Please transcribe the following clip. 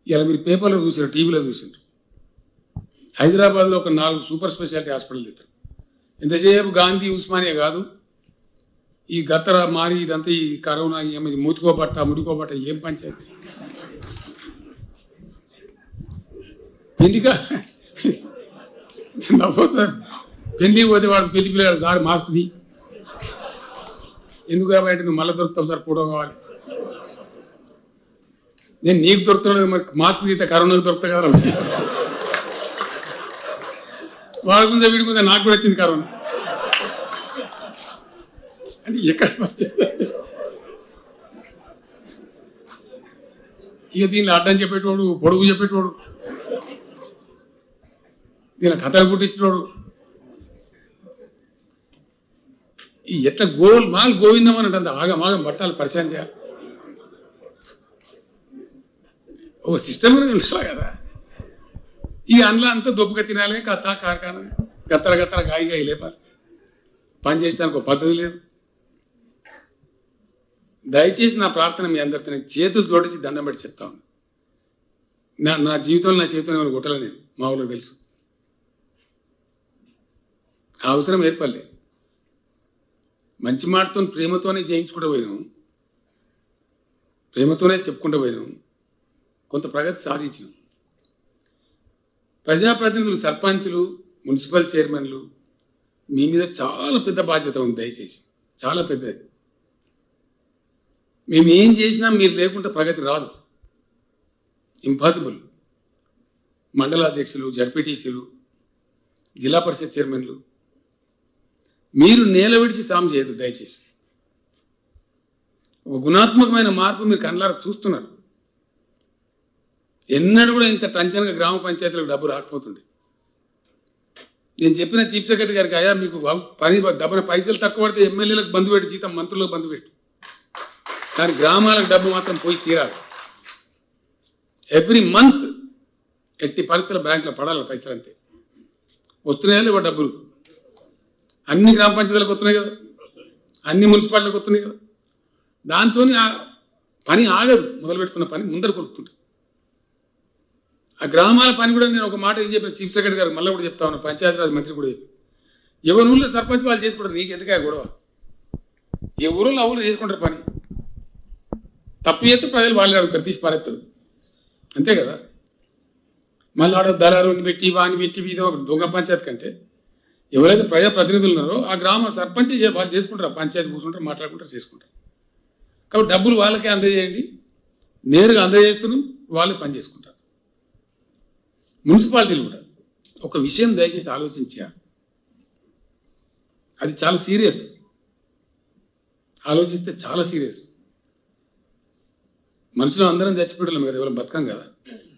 ఇలా మీరు పేపర్లో చూసారు టీవీలో చూసారు హైదరాబాద్లో ఒక నాలుగు సూపర్ స్పెషాలిటీ హాస్పిటల్ తెస్తారు ఎంతసేపు గాంధీ ఉస్మానియా కాదు ఈ గత్తర మారి ఇదంతా ఈ కరోనా ఏమైంది మూతుకోబట్ట ముడుకోబట్ట ఏం పంచాయతీ పెళ్లిగా నవ్వుతా పెళ్లికి పోతే వాడు పెళ్లి పిల్లగాడు సార్ మాస్క్ తీ ఎందుకు కాబట్టి నువ్వు మళ్ళీ దొరుకుతావు సార్ ఫోటో కావాలి నేను నీకు దొరుకుతున్నాను మరి మాస్క్ తీస్తే కరోనాకు దొరుకుతా కదా వాడుకుందా వీడుకుందా నాకు కూడా వచ్చింది కరోనా అంటే ఎక్కడ వచ్చింది? ఇక దీనిలో అడ్డం చెప్పేటోడు పొడుగు చెప్పేటోడు దీని కథలు పుట్టించినోడు ఈ ఎట్లా గోల్ మాల్ గోవిందం అని అంటే ఆగం ఆగం బట్టాలు పరిచయం చేయాలి ఓ సిస్టమ్ అనేది ఉండాలి కదా ఈ అందులో అంతా దొప్పుగా తినాలి కథ కార్ఖాన గత్తర గత్తర గాయి గాయి లేపాలి పని చేసడానికి ఒక పద్ధతి లేదు దయచేసి నా ప్రార్థన మీ అందరితో నేను చేతులు జోడించి దండం పెట్టి చెప్తా ఉన్నాను నా నా జీవితంలో నా చేతితో నేను కొట్టలే నేను మా ఊళ్ళో తెలుసు ఆ అవసరం ఏర్పడలేదు మంచి మాటతో ప్రేమతోనే చేయించుకుంటూ పోయినాం ప్రేమతోనే చెప్పుకుంటూ పోయినాం కొంత ప్రగతి సాధించినాం ప్రజాప్రతినిధులు సర్పంచులు మున్సిపల్ చైర్మన్లు మీ మీద చాలా పెద్ద బాధ్యత ఉంది దయచేసి చాలా పెద్దది మేము ఏం చేసినా మీరు లేకుండా ప్రగతి రాదు ఇంపాసిబుల్ మండల అధ్యక్షులు జడ్పీటీసీలు జిల్లా పరిషత్ చైర్మన్లు మీరు నేల విడిచి సాము చేయదు దయచేసి ఒక గుణాత్మకమైన మార్పు మీరు కళ్ళారా చూస్తున్నారు ఎన్నడూ కూడా ఇంత టంచనగా గ్రామ పంచాయతీలకు డబ్బు రాకపోతుండే నేను చెప్పిన చీఫ్ సెక్రటరీ గారికి అయ్యా మీకు పని డబ్బున పైసలు తక్కువ పడితే ఎమ్మెల్యేలకు బంధు పెట్టి జీతం మంత్రులకు బంధు పెట్టు కానీ గ్రామాలకు డబ్బు మాత్రం పోయి తీరాలి ఎవ్రీ మంత్ ఎట్టి పరిస్థితుల బ్యాంకులో పడాలి పైసలు అంతే వస్తున్నాయా లేవా డబ్బులు అన్ని గ్రామ పంచాయతీలకు వస్తున్నాయి కదా అన్ని మున్సిపాలిటీలకు వస్తున్నాయి కదా దాంతో పని ఆగదు మొదలు పెట్టుకున్న పని ముందర కొడుతుంటుంది ఆ గ్రామాల పని కూడా నేను ఒక మాట ఏం చెప్పిన చీఫ్ సెక్రటరీ గారు మళ్ళీ కూడా చెప్తా ఉన్నా పంచాయతీరాజ్ మంత్రి కూడా చెప్పి ఎవరి ఊళ్ళో సర్పంచ్ వాళ్ళు చేసుకుంటారు నీకు ఎందుకే గొడవ ఏ ఊరిలో ఆ ఊళ్ళో చేసుకుంటారు పని తప్పు చేస్తే ప్రజలు వాళ్ళు అడుగుతారు తీసి పారేస్తారు అంతే కదా మళ్ళీ ఆడ దళారుని పెట్టి వాని పెట్టి ఇది ఒక దొంగ పంచాయతీ కంటే ఎవరైతే ప్రజా ప్రతినిధులు ఉన్నారో ఆ గ్రామ సర్పంచ్ చే- వాళ్ళు చేసుకుంటారు ఆ పంచాయతీ కూర్చుంటారు మాట్లాడుకుంటారు చేసుకుంటారు కాబట్టి డబ్బులు వాళ్ళకే అందజేయండి నేరుగా అందజేస్తున్నాం వాళ్ళు పని చేసుకుంటారు మున్సిపాలిటీలు కూడా ఒక విషయం దయచేసి ఆలోచించా అది చాలా సీరియస్ ఆలోచిస్తే చాలా సీరియస్ మనుషులు అందరం చచ్చిపోవడం కదా ఎవరు బతకం కదా